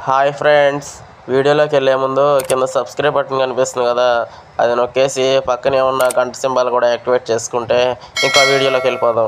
hi friends వీడియోలోకి వెళ్ళే ముందు కింద సబ్స్క్రైబ్ బటన్ కనిపిస్తుంది కదా అది నొక్కేసి పక్కనే ఉన్న గంట సింబల్ కూడా యాక్టివేట్ చేసుకుంటే ఇంకా వీడియోలోకి వెళ్ళిపోదాం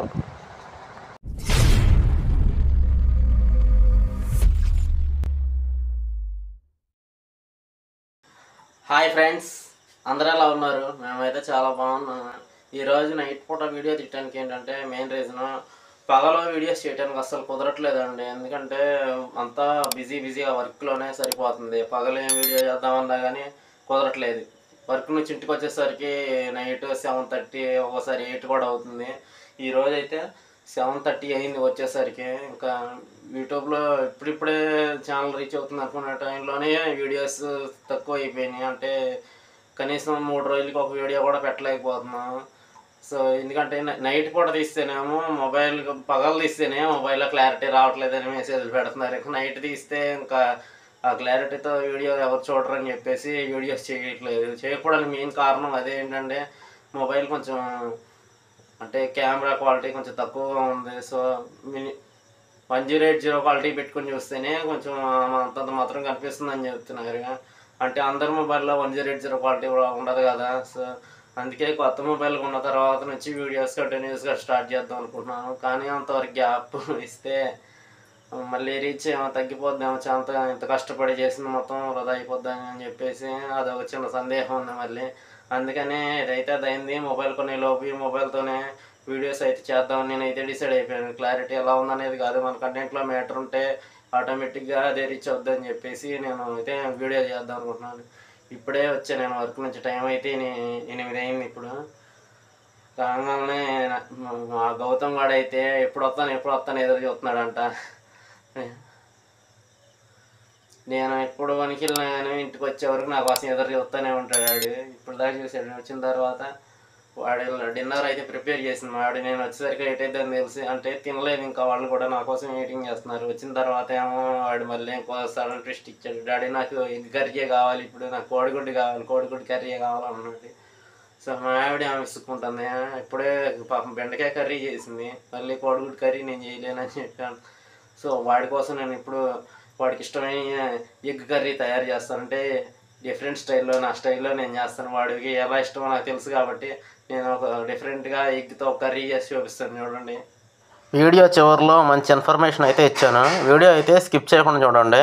హాయ్ ఫ్రెండ్స్ అందరూ ఎలా ఉన్నారు మేమైతే చాలా బాగున్నాము ఈరోజు నైట్ పూట వీడియో తీయడానికి ఏంటంటే మెయిన్ రీజన్ పగలో వీడియోస్ చేయడానికి అస్సలు కుదరట్లేదండి ఎందుకంటే అంతా బిజీ బిజీగా వర్క్లోనే సరిపోతుంది పగలు ఏం వీడియో చేద్దామన్నా కానీ కుదరట్లేదు వర్క్ నుంచి ఇంటికి వచ్చేసరికి నైట్ సెవెన్ థర్టీ ఒక్కోసారి ఎయిట్ కూడా అవుతుంది ఈ రోజు అయితే సెవెన్ థర్టీ అయింది వచ్చేసరికి ఇంకా యూట్యూబ్లో ఇప్పుడిప్పుడే ఛానల్ రీచ్ అవుతుంది అనుకున్న టైంలోనే వీడియోస్ తక్కువ అయిపోయినాయి అంటే కనీసం మూడు రోజులకి ఒక వీడియో కూడా పెట్టలేకపోతున్నాం సో ఎందుకంటే నై- నైట్ పూట తీస్తేనేమో మొబైల్ పగలు తీస్తేనే మొబైల్లో క్లారిటీ రావట్లేదని మెసేజ్లు పెడుతున్నారు ఇంకా నైట్ తీస్తే ఇంకా ఆ క్లారిటీతో వీడియో ఎవరు చూడరని చెప్పేసి వీడియోస్ చేయట్లేదు చేయకపోవడానికి మెయిన్ కారణం అదే ఏంటంటే మొబైల్ కొంచెం అంటే కెమెరా క్వాలిటీ కొంచెం తక్కువగా ఉంది so mini one zero eight zero quality పెట్టుకొని చూస్తేనే కొంచెం అంతంత మాత్రం కనిపిస్తుందని చెప్తున్నారు అంటే అందరి మొబైల్లో one zero eight zero quality కూడా ఉండదు కదా సో అందుకే కొత్త మొబైల్ కొన్న తర్వాత నుంచి వీడియోస్ కంటిన్యూస్గా స్టార్ట్ చేద్దాం అనుకుంటున్నాను కానీ అంతవరకు గ్యాప్ ఇస్తే మళ్ళీ రీచ్ ఏమో తగ్గిపోద్దామో చాలా ఇంత కష్టపడి చేసింది మొత్తం వృధా అయిపోద్దాం అని చెప్పేసి అదొక చిన్న సందేహం ఉంది మళ్ళీ అందుకనే ఇదైతే అదైంది మొబైల్ కొనే లోపు ఈ మొబైల్తోనే వీడియోస్ అయితే చేద్దామని నేనైతే డిసైడ్ అయిపోయాను క్లారిటీ ఎలా ఉందనేది కాదు మన కంటెంట్లో మ్యాటర్ ఉంటే ఆటోమేటిక్గా అదే రీచ్ అవుద్దని చెప్పేసి నేను అయితే వీడియో చేద్దాం అనుకుంటున్నాను ఇప్పుడే వచ్చా నేను వర్క్ నుంచి టైం అయితే ఎని- ఎనిమిది అయింది ఇప్పుడు రాగానే మా గౌతమ్ వాడు అయితే ఎప్పుడు వస్తాను ఎప్పుడు వస్తాను ఎదురు చూస్తున్నాడంట నేను ఎప్పుడు వనికిళ్ళినా కానీ ఇంటికి వచ్చే వరకు నా కోసం ఎదురు చూస్తూనే ఉంటాడు వాడు ఇప్పుడు దాకా చూసాడు నేను వచ్చిన తర్వాత వాడు డిన్నర్ అయితే ప్రిపేర్ చేసింది మా వాడు నేను వచ్చేసరికి లేట్ అవుతుందని తెలిసి అంటే తినలేదు ఇంకా వాళ్ళు కూడా నా కోసం వెయిటింగ్ చేస్తున్నారు వచ్చిన తర్వాత ఏమో వాడు మళ్ళీ ఇంకో సడన్ ట్విస్ట్ ఇచ్చాడు డాడీ నాకు ఎగ్ కర్రీయే కావాలి ఇప్పుడు నాకు కోడిగుడ్డు కావాలి కోడిగుడ్డు కర్రీయే కావాలన్నాడు సో మా ఆవిడ ఆమె విసుక్కుంటుంది ఇప్పుడే పాపం బెండకాయ కర్రీ చేసింది మళ్ళీ కోడిగుడ్డు కర్రీ నేను చేయలేనని చెప్పాను సో వాడి కోసం నేను ఇప్పుడు వాడికి ఇష్టమైన ఎగ్ కర్రీ తయారు చేస్తాను అంటే డిఫరెంట్ స్టైల్లో నా స్టైల్లో నేను చేస్తాను వాడికి ఎలా ఇష్టమో నాకు తెలుసు కాబట్టి నేను ఒక డిఫరెంట్గా ఎగ్తో కర్రీ చేసి చూపిస్తాను చూడండి వీడియో చివరిలో మంచి ఇన్ఫర్మేషన్ అయితే ఇచ్చాను వీడియో అయితే స్కిప్ చేయకుండా చూడండి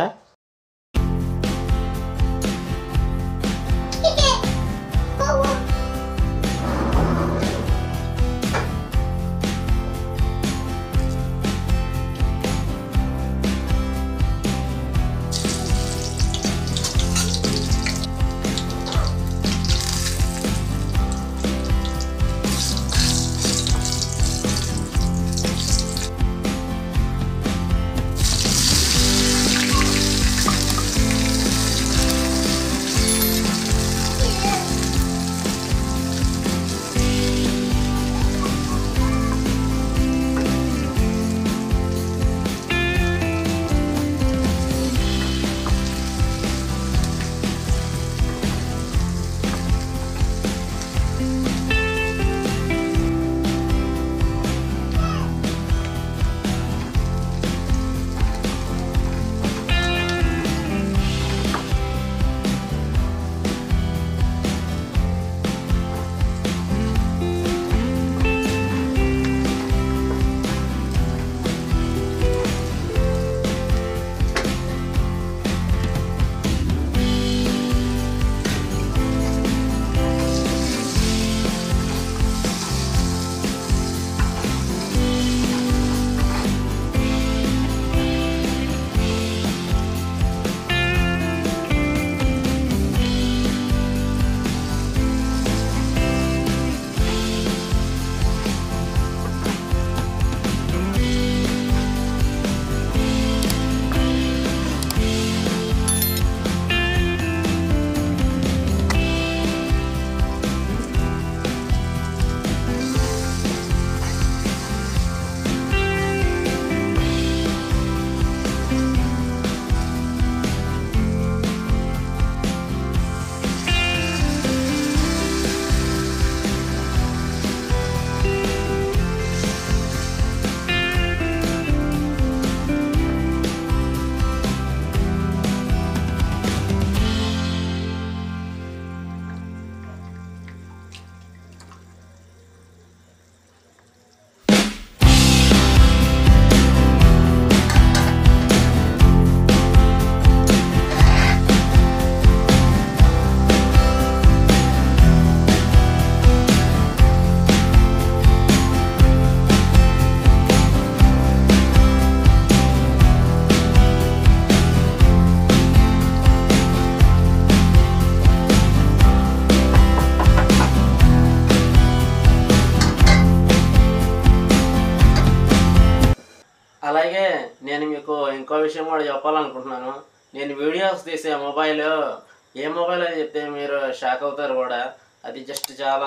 విషయం కూడా చెప్పాలనుకుంటున్నాను నేను వీడియోస్ తీసే మొబైల్ ఏ మొబైల్ అని చెప్తే మీరు షాక్ అవుతారు కూడా అది జస్ట్ చాలా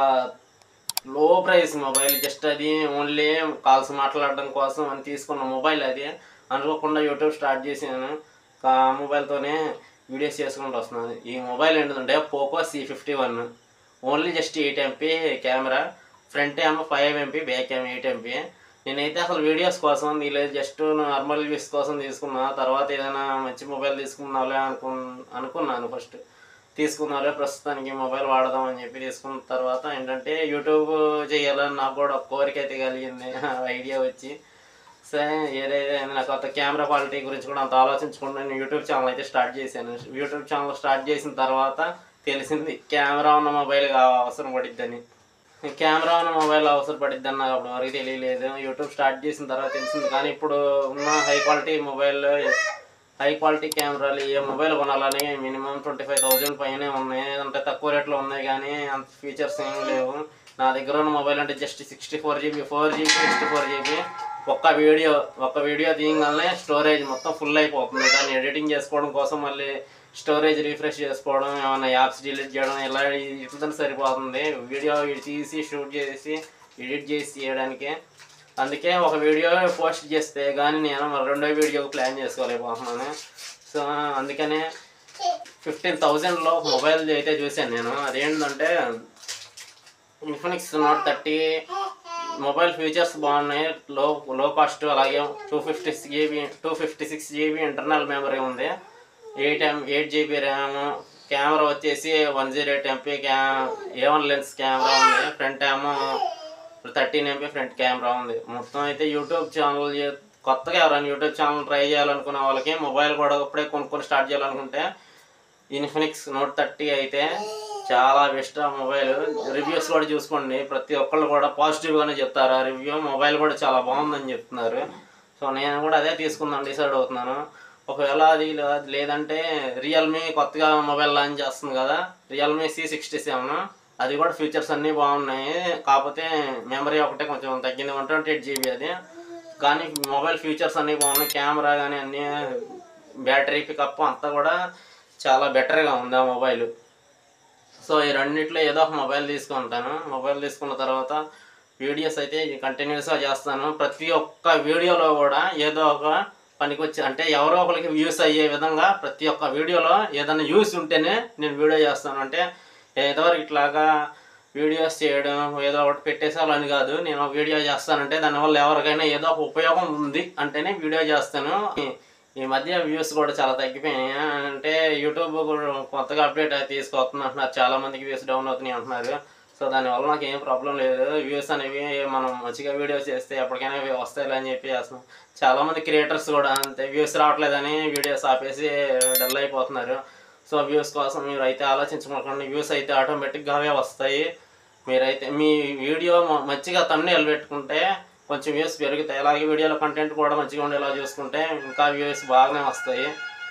లో ప్రైస్ మొబైల్ జస్ట్ అది ఓన్లీ కాల్స్ మాట్లాడడం కోసం అని తీసుకున్న మొబైల్ అది అనుకోకుండా యూట్యూబ్ స్టార్ట్ చేశాను ఆ మొబైల్తోనే వీడియోస్ చేసుకుంటూ వస్తున్నాను ఈ మొబైల్ ఏంటంటే Poco C fifty one only just eight MP camera front ఏమో ఫైవ్ ఎంపీ బ్యాక్ ఏమో ఎయిట్ ఎంపీ నేనైతే అసలు వీడియోస్ కోసం లేదు జస్ట్ నార్మల్ వ్యూస్ కోసం తీసుకున్నా తర్వాత ఏదైనా మంచి మొబైల్ తీసుకున్నాలే అనుకు అనుకున్నాను ఫస్ట్ తీసుకున్నాలే ప్రస్తుతానికి మొబైల్ వాడదాం అని చెప్పి తీసుకున్న తర్వాత ఏంటంటే యూట్యూబ్ చేయాలని నాకు కూడా ఒక కోరిక అయితే కలిగింది ఐడియా వచ్చి సరే ఏదైతే నాకు అంత కెమెరా క్వాలిటీ గురించి కూడా అంత ఆలోచించకుండా నేను యూట్యూబ్ ఛానల్ అయితే స్టార్ట్ చేశాను యూట్యూబ్ ఛానల్ స్టార్ట్ చేసిన తర్వాత తెలిసింది కెమెరా ఉన్న మొబైల్ అవసరం పడిద్దని కెమెరా ఉన్న మొబైల్ అవసరం పడిద్దని నాకు అప్పుడు వరకు తెలియలేదు యూట్యూబ్ స్టార్ట్ చేసిన తర్వాత తెలిసింది కానీ ఇప్పుడు ఉన్న high quality mobile high quality కెమెరాలు ఏ మొబైల్ కొనాలని మినిమం ట్వంటీ ఫైవ్ థౌజండ్ పైనే ఉన్నాయి అంటే తక్కువ రేట్లో ఉన్నాయి కానీ అంత ఫీచర్స్ ఏం లేవు నా దగ్గర ఉన్న మొబైల్ అంటే just sixty four GB four GB sixty four GB ఒక్క వీడియో ఒక్క వీడియో తీయగానే స్టోరేజ్ మొత్తం ఫుల్ అయిపోతుంది దాన్ని ఎడిటింగ్ చేసుకోవడం కోసం మళ్ళీ స్టోరేజ్ రిఫ్రెష్ చేసుకోవడం ఏమైనా యాప్స్ డిలీట్ చేయడం ఇలా ఇట్లా సరిపోతుంది వీడియో తీసి షూట్ చేసి ఎడిట్ చేసి తీయడానికి అందుకే ఒక వీడియో పోస్ట్ చేస్తే కానీ నేను మరి రెండో వీడియోకి ప్లాన్ చేసుకోలేకపోతున్నాను సో అందుకనే ఫిఫ్టీన్ థౌజండ్లో మొబైల్ అయితే చూశాను నేను అదేంటంటే Infinix Note thirty mobile features బాగున్నాయి లో లో కాస్ట్ అలాగే two fifty GB two fifty six GB internal memory ఉంది eight M eight GB RAM camera వచ్చేసి వన్ జీరో ఎయిట్ ఎంపీ క్యా ఏ వన్ లెన్స్ కెమెరా ఉంది ఫ్రంట్ ఏమో thirteen MP front camera ఉంది మొత్తం అయితే యూట్యూబ్ ఛానల్ చే- కొత్తగా ఎవరైనా యూట్యూబ్ ఛానల్ ట్రై చేయాలనుకునే వాళ్ళకి మొబైల్ కూడా ఇప్పుడే కొనుక్కొని స్టార్ట్ చేయాలనుకుంటే ఇన్ఫినిక్స్ నోట్ థర్టీ అయితే చాలా బెస్ట్ ఆ మొబైల్ రివ్యూస్ కూడా చూసుకోండి ప్రతి ఒక్కళ్ళు కూడా పాజిటివ్గానే చెప్తారు ఆ రివ్యూ మొబైల్ కూడా చాలా బాగుందని చెప్తున్నారు సో నేను కూడా అదే తీసుకుందాం డిసైడ్ అవుతున్నాను ఒకవేళ అది లే- లేదంటే రియల్మీ కొత్తగా మొబైల్ లాంచ్ చేస్తుంది కదా రియల్మీ సి సిక్స్టీ సెవెన్ అది కూడా ఫీచర్స్ అన్నీ బాగున్నాయి కాకపోతే మెమరీ ఒకటే కొంచెం తగ్గింది వన్ ట్వంటీ ఎయిట్ జీబీ అది కానీ మొబైల్ ఫీచర్స్ అన్నీ బాగున్నాయి కెమెరా కానీ అన్నీ బ్యాటరీ పికప్ అంతా కూడా చాలా బెటర్గా ఉంది ఆ మొబైల్ సో ఈ రెండిట్లో ఏదో ఒక మొబైల్ తీసుకుంటాను మొబైల్ తీసుకున్న తర్వాత వీడియోస్ అయితే కంటిన్యూస్గా చేస్తాను ప్రతి ఒక్క వీడియోలో కూడా ఏదో ఒక పనికొచ్చి అంటే ఎవరో ఒకరికి వ్యూస్ అయ్యే విధంగా ప్రతి ఒక్క వీడియోలో ఏదైనా యూస్ ఉంటేనే నేను వీడియో చేస్తాను అంటే ఏదో ఇట్లాగా వీడియోస్ చేయడం ఏదో ఒకటి పెట్టేసాలని కాదు నేను ఒక వీడియో చేస్తానంటే దానివల్ల ఎవరికైనా ఏదో ఒక ఉపయోగం ఉంది అంటేనే వీడియో చేస్తాను ఈ- ఈ మధ్య వ్యూస్ కూడా చాలా తగ్గిపోయినాయి అంటే యూట్యూబ్ కూడా కొత్తగా అప్డేట్ అయితే తీసుకొస్తుంది అంటున్నారు చాలా మందికి వ్యూస్ డౌన్ అవుతున్నాయి అంటున్నారు సో దానివల్ల నాకు ఏం ప్రాబ్లం లేదు వ్యూస్ అనేవి మనం మంచిగా వీడియోస్ చేస్తే ఎప్పటికైనా ఇవి వస్తాయిలే అని చెప్పి చేస్తున్నాం చాలా మంది క్రియేటర్స్ కూడా అంతే వ్యూస్ రావట్లేదని వీడియోస్ ఆపేసి డల్ అయిపోతున్నారు సో వ్యూస్ కోసం మీరు అయితే ఆలోచించుకోకండి వ్యూస్ అయితే ఆటోమేటిక్గా అవే వస్తాయి మీరైతే మీ వీడియో మ- మంచిగా తమ్నేల్ పెట్టుకుంటే కొంచెం వ్యూస్ పెరుగుతాయి అలాగే వీడియోలో కంటెంట్ కూడా మంచిగా ఉండేలా చూసుకుంటే ఇంకా వ్యూస్ బాగానే వస్తాయి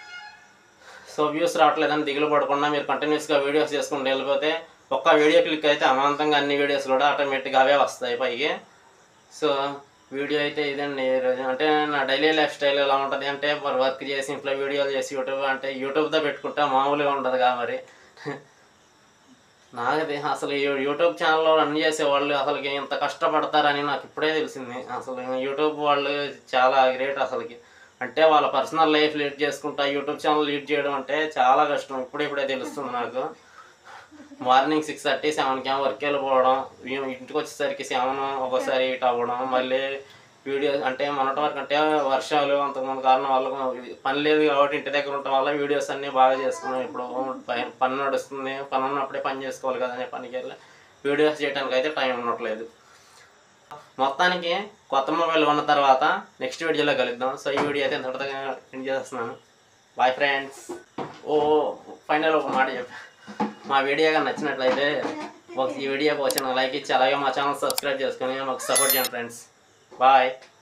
సో వ్యూస్ రావట్లేదని దిగులు పడకుండా మీరు కంటిన్యూస్గా వీడియోస్ చేసుకుంటూ వెళ్ళిపోతే ఒక్క వీడియో క్లిక్ అయితే అమాంతంగా అన్ని వీడియోస్ కూడా ఆటోమేటిక్గా అవే వస్తాయి పైకి సో వీడియో అయితే ఇదండి ఈరోజు అంటే నా డైలీ లైఫ్ స్టైల్ ఎలా ఉంటుంది అంటే మరి వర్క్ చేసి ఇంట్లో వీడియోలు చేసి యూట్యూబ్ అంటే యూట్యూబ్తో పెట్టుకుంటే మామూలుగా ఉండదు కదా మరి నాకది అసలు ఈ యూట్యూబ్ ఛానల్లో రన్ చేసే వాళ్ళు అసలుకి ఇంత కష్టపడతారని నాకు ఇప్పుడే తెలిసింది అసలు యూట్యూబ్ వాళ్ళు చాలా గ్రేట్ అసలుకి అంటే వాళ్ళ పర్సనల్ లైఫ్ లీడ్ చేసుకుంటా యూట్యూబ్ ఛానల్ లీడ్ చేయడం అంటే చాలా కష్టం ఇప్పుడిప్పుడే తెలుస్తుంది నాకు మార్నింగ్ సిక్స్ థర్టీ సెవెన్కి ఏమో వర్క్ వెళ్ళిపోవడం ఈ- ఇంటికి వచ్చేసరికి సెవెన్ ఒక్కోసారి ఎయిట్ అవ్వడం మళ్ళీ వీడియో అంటే మొన్నటి వరకు అంటే వర్షాలు అంతకుముందు కారణం వల్ల పని లేదు కాబట్టి ఇంటి దగ్గర ఉండటం వల్ల వీడియోస్ అన్నీ బాగా చేసుకున్నాం ఇప్పుడు పై- పని నడుస్తుంది పని ఉన్నప్పుడే పని చేసుకోవాలి కదా అనే పనికి వెళ్ళి వీడియోస్ చేయడానికి అయితే టైం ఉండట్లేదు మొత్తానికి కొత్త మొబైల్ కొన్న తర్వాత నెక్స్ట్ వీడియోలో కలుద్దాం సో ఈ వీడియో అయితే ఇంతటితో ఎండ్ చేస్తున్నాను బాయ్ ఫ్రెండ్స్ ఓ ఫైనల్ ఒక మాట చెప్పా మా వీడియో కానీ నచ్చినట్లయితే ఒక ఈ వీడియోకి వచ్చిన లైక్ ఇచ్చి అలాగే మా ఛానల్ సబ్స్క్రైబ్ చేసుకొని మాకు సపోర్ట్ చేయండి ఫ్రెండ్స్ బాయ్